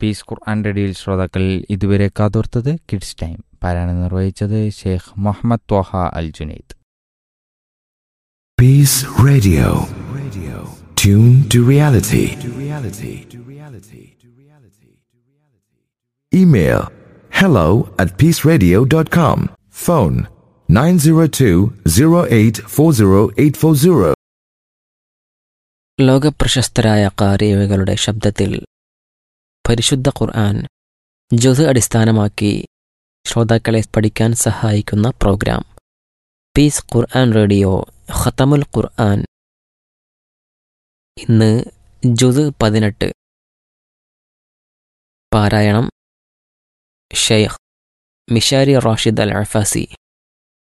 Piece ഖുർആൻ റേഡിയോയിൽ ശ്രോതാക്കൾ ഇതുവരെ കാതോർത്തത് കിഡ്സ് ടൈം പാരായണം നിർവഹിച്ചത് ഷെയ്ഖ് മുഹമ്മദ് ത്വഹ അൽ Junaid Peace Radio. Radio. Tune to reality. To reality. To reality. To reality. Email hello at peaceradio.com. Phone 902-0840840. ലോകപ്രശസ്തരായ കാരിയവകളുടെ ശബ്ദത്തിൽ പരിശുദ്ധ ഖുർആൻ ജുസ് അടിസ്ഥാനമാക്കി ശ്രോതാക്കളെ പഠിക്കാൻ സഹായിക്കുന്ന പ്രോഗ്രാം പീസ് ഖുർആൻ റേഡിയോ ഖത്തമുൽ ഖുർആൻ ഇന്ന് ജുസ് പതിനെട്ട് പാരായണം Sheikh Mishary Rashid Al Afasy